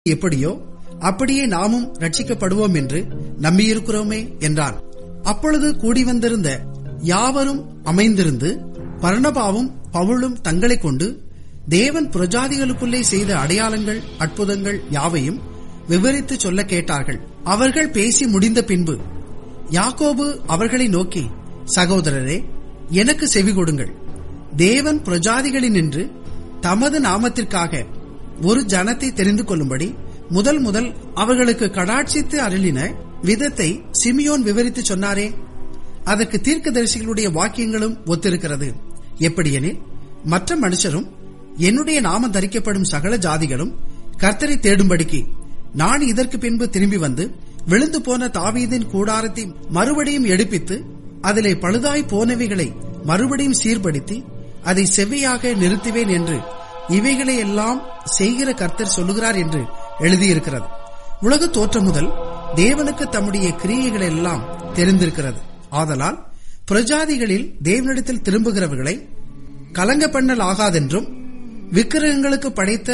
எப்படியோ அப்படியே நாமும் ரட்சிக்கப்படுவோம் என்று நம்பியிருக்கிறோமே என்றான் அப்பொழுது கூடி வந்திருந்த யாவரும் அமைந்திருந்து பர்ணபாவும் பவுலும் தங்களைக் கொண்டு தேவன் புரஜாதிகளுக்குள்ளே செய்த அடையாளங்கள் அற்புதங்கள் யாவையும் விவரித்து சொல்ல கேட்டார்கள் அவர்கள் பேசி முடிந்த பின்பு யாக்கோபு அவர்களை நோக்கி சகோதரரே எனக்கு செவி கொடுங்கள் தேவன் பிரஜாதிகளினின்று தமது நாமத்திற்காக ஒரு ஜனத்தை தெரிந்து கொள்ளும்படி முதல் முதல் அவர்களுக்கு கடாட்சித்து அருளின விதத்தை சிமியோன் விவரித்து சொன்னாரே அதற்கு தீர்க்கதரிசிகளுடைய வாக்கியங்களும் ஒத்திருக்கிறது எப்படியெனில் மற்ற மனுஷரும் என்னுடைய நாமம் தரிக்கப்படும் சகல ஜாதிகளும் கர்த்தரை தேடும்படிக்கு நான் இதற்கு பின்பு திரும்பி வந்து விழுந்து போன தாவீதின் கூடாரத்தை மறுபடியும் எடுப்பித்து அதிலே பழுதாய் போனவைகளை மறுபடியும் சீர்படுத்தி அதை செவ்வையாக நிறுத்துவேன் என்று இவைகளை எல்லாம் செய்கிற கர்த்தர் சொல்லுகிறார் என்று எழுதியிருக்கிறது உலக தோற்றம் முதல் தேவனுக்கு தம்முடைய கிரியைகள் எல்லாம் தெரிந்திருக்கிறது ஆதலால் பிரஜாதிகளில் தேவனிடத்தில் திரும்புகிறவர்களை கலங்க பண்ணல் ஆகாதென்றும் விக்கிரகங்களுக்கு படைத்த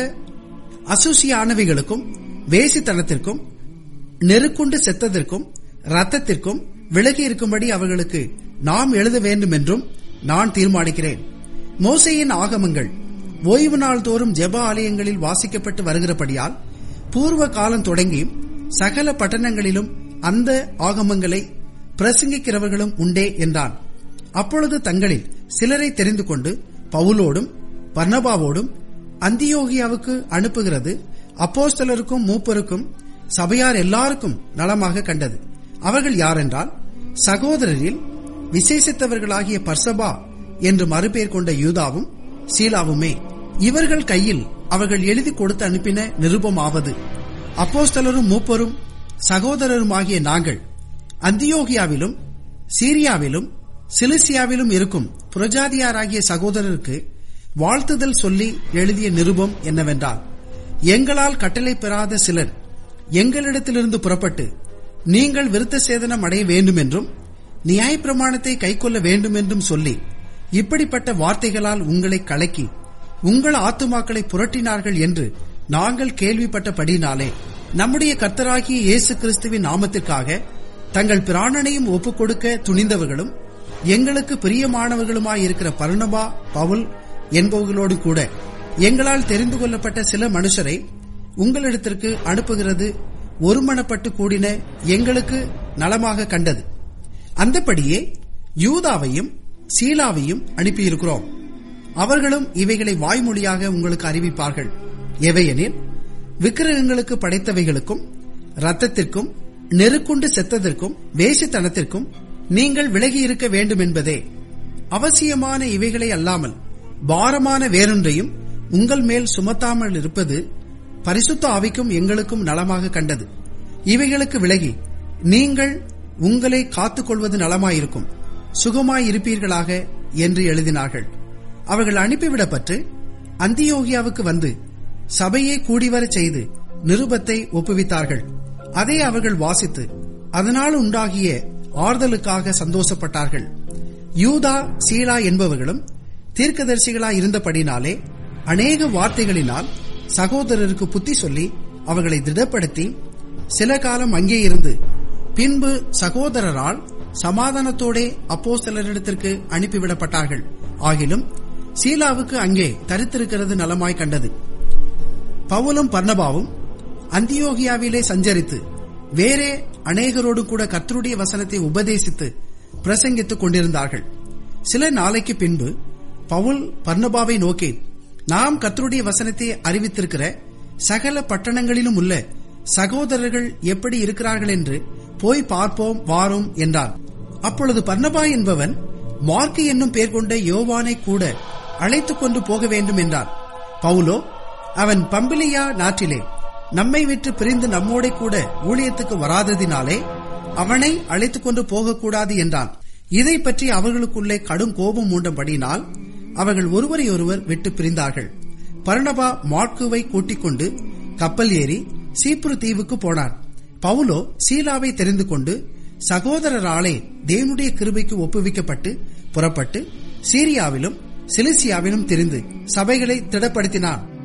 அசூசியானவைகளுக்கும் வேசித்தனத்திற்கும் நெருக்குண்டு செத்ததற்கும் ரத்தத்திற்கும் விலகி இருக்கும்படி அவர்களுக்கு நாம் எழுத வேண்டும் என்றும் நான் தீர்மானிக்கிறேன் மோசையின் ஆகமங்கள் ஓய்வு நாள் தோறும் ஜெப ஆலயங்களில் வாசிக்கப்பட்டு வருகிறபடியால் பூர்வ காலம் தொடங்கி சகல பட்டணங்களிலும் அந்த ஆகமங்களை பிரசங்கிக்கிறவர்களும் உண்டே என்றான் அப்பொழுது தங்களில் சிலரை தெரிந்து கொண்டு பவுலோடும் பர்ணபாவோடும் அந்தியோகியாவுக்கு அனுப்புகிறது அப்போஸ்தலருக்கும் மூப்பருக்கும் சபையார் எல்லாருக்கும் நலமாக கண்டது அவர்கள் யாரென்றால் சகோதரரில் விசேஷித்தவர்களாகிய பர்சபா என்று மறுபெயர் கொண்ட யூதாவும் சீலாவுமே இவர்கள் கையில் அவர்கள் எழுதி கொடுத்து அனுப்பின நிருபமாவது அப்போஸ்தலரும் மூப்பரும் சகோதரருமாகிய நாங்கள் அந்தியோகியாவிலும் சீரியாவிலும் சிலிசியாவிலும் இருக்கும் புரஜாதியாராகிய சகோதரருக்கு வாழ்த்துதல் சொல்லி எழுதிய நிருபம் என்னவென்றால் எங்களால் கட்டளை பெறாத சிலர் எங்களிடத்திலிருந்து புறப்பட்டு நீங்கள் விருத்த சேதனம் அடைய வேண்டும் என்றும் நியாயப்பிரமாணத்தை கைக்கொள்ள வேண்டும் என்றும் சொல்லி இப்படிப்பட்ட வார்த்தைகளால் உங்களை கலக்கி உங்கள் ஆத்துமாக்களை புரட்டினார்கள் என்று நாங்கள் கேள்விப்பட்டபடினாலே நம்முடைய கர்த்தராகிய இயேசு கிறிஸ்துவின் நாமத்திற்காக தங்கள் பிராணனையும் ஒப்புக் கொடுக்க துணிந்தவர்களும் எங்களுக்கு பிரியமானவர்களுமாயிருக்கிற பர்ணபா பவுல் என்பவர்களோடு கூட எங்களால் தெரிந்து கொள்ளப்பட்ட சில மனுஷரை உங்களிடத்திற்கு அனுப்புகிறது ஒருமனப்பட்டு கூடின எங்களுக்கு நலமாக கண்டது அந்தபடியே யூதாவையும் சீலாவையும் அனுப்பியிருக்கிறோம் அவர்களும் இவைகளை வாய்மொழியாக உங்களுக்கு அறிவிப்பார்கள் எவையெனில் விக்கிரகங்களுக்கு படைத்தவைகளுக்கும் ரத்தத்திற்கும் நெருக்குண்டு செத்ததற்கும் வேசித்தனத்திற்கும் நீங்கள் விலகி இருக்க வேண்டும் என்பதே அவசியமான இவைகளை அல்லாமல் பாரமான வேறொன்றையும் உங்கள் மேல் சுமத்தாமல் இருப்பது பரிசுத்த ஆவிக்கும் எங்களுக்கும் நலமாக கண்டது இவைகளுக்கு விலகி நீங்கள் உங்களை காத்துக்கொள்வது நலமாயிருக்கும் சுகமாயிருப்பீர்களாக என்று எழுதினார்கள் அவர்கள் அனுப்பிவிடப்பட்டு அந்தியோகியாவுக்கு வந்து சபையை கூடிவரச் செய்து நிருபத்தை ஒப்புவித்தார்கள் அதை அவர்கள் வாசித்து அதனால் உண்டாகிய ஆறுதலுக்காக சந்தோஷப்பட்டார்கள் யூதா சீலா என்பவர்களும் தீர்க்கதரிசிகளாய் இருந்தபடினாலே அநேக வார்த்தைகளினால் சகோதரருக்கு புத்தி சொல்லி அவர்களை திடப்படுத்தி சில காலம் அங்கே இருந்து பின்பு சகோதரரால் சமாதானத்தோடே அப்போஸ்தலரிடத்திற்கு அனுப்பிவிடப்பட்டார்கள் ஆகிலும் சீலாவுக்கு அங்கே தரித்திருக்கிறது நலமாய் கண்டது பவுலும் பர்ணபாவும் அந்தியோகியாவிலே சஞ்சரித்து வேறே அநேகரோடு கூட கர்த்தருடைய வசனத்தை உபதேசித்து பிரசங்கித்துக் கொண்டிருந்தார்கள் சில நாளைக்கு பின்பு பவுல் பர்ணபாவை நோக்கி நாம் கர்த்தருடைய வசனத்தை அறிவித்திருக்கிற சகல பட்டணங்களிலும் உள்ள சகோதரர்கள் எப்படி இருக்கிறார்கள் என்று போய் பார்ப்போம் வாரோம் என்றார் அப்பொழுது பர்ணபா என்பவன் மார்க்கு என்னும் பெயர் கொண்ட யோவானை கூட அழைத்துக் கொண்டு போக வேண்டும் என்றார் பவுலோ அவன் பம்பிலியா நாட்டிலே நம்மை விட்டு பிரிந்து நம்மோட கூட ஊழியத்துக்கு வராததினாலே அவனை அழைத்துக் கொண்டு போகக்கூடாது என்றான் இதை பற்றி அவர்களுக்குள்ளே கடும் கோபம் மூண்டபடினால் அவர்கள் ஒருவரை ஒருவர் விட்டு பிரிந்தார்கள் பர்ணபா மாட்குவை கூட்டிக் கொண்டு கப்பல் ஏறி சீப்ரு தீவுக்கு போனார் பவுலோ சீலாவை தெரிந்து கொண்டு சகோதரராலே தேவனுடைய கிருபைக்கு ஒப்புவிக்கப்பட்டு புறப்பட்டு சீரியாவிலும் சிலிசியாவிலும் திரிந்து சபைகளை திடப்படுத்தினான்